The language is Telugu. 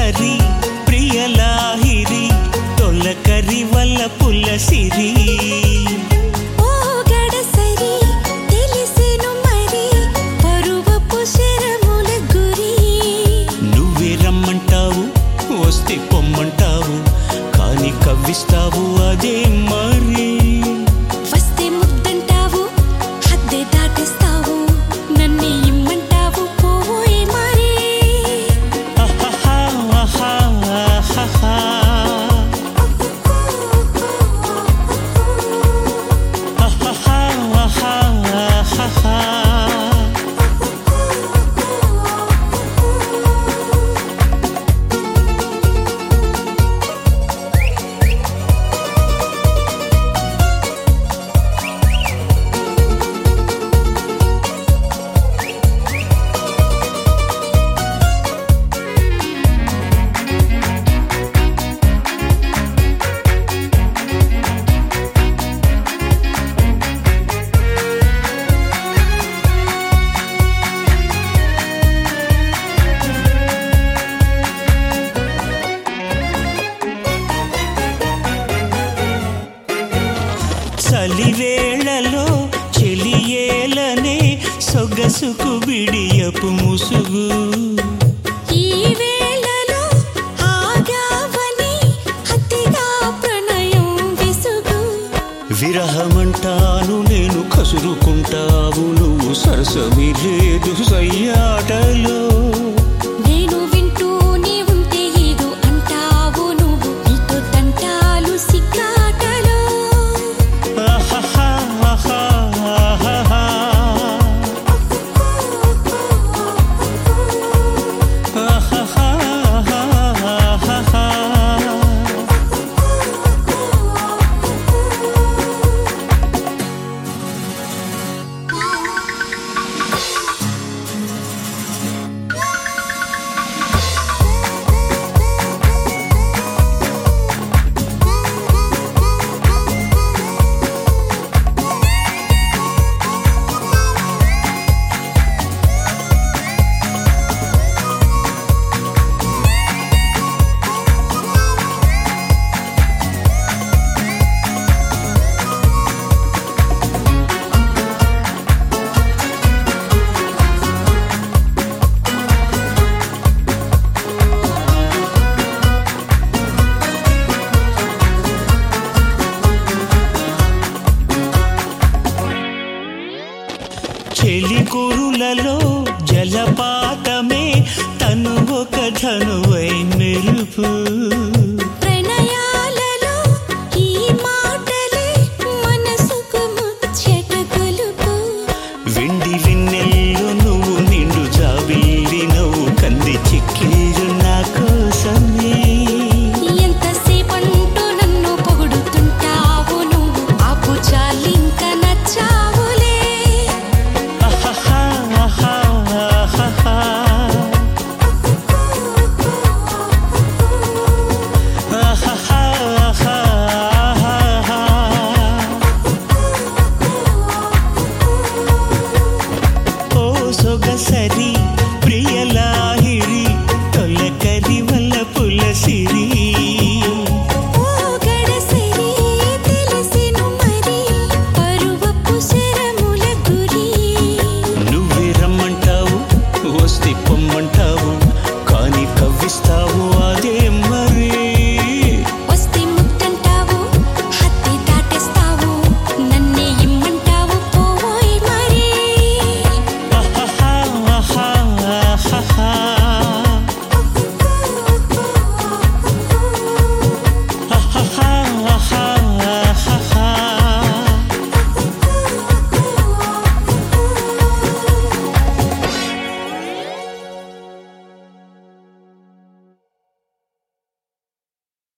సరి ప్రియలాహిరి తొలకరి వల్ల పుల్ల సిరి ఓ గడసరి తెలిసెను మరి పరువపు శరముల గురి నువ్వే రమ్మంటావు వస్తే పొమ్మంటావు కాని కవ్విస్తావు అదే మరి వస్తే ముద్దంటావు హద్దే దాటిస్తావు నన్ను ఇమ్మంటావు పోవోయే మరి ఆహాహా, ఆహా, ఆహాహా. ఆహాహా, ఆహా, ఆహాహా. చలివేళలో చెలియేలనే సొగసుకు బిడియపు ముసుగు ఈ వేళలో ఆగావని అతిగా ప్రణయం విసుగు విరహమంటాను నేను కసురుకుంటావు నువ్వు సరసమి లేదు సయ్యాటలో నేను వింటూనే ఉంటే ఏదో అంటావు నువ్వు నీతో తంటాలు సిగ్గాటలో ఆహాహా, ఆహా, ఆహాహా. ఆహాహా, ఆహా, ఆహాహా. చెలికురులలో జలపాతమే తను ఒక ధనువై మెరుపు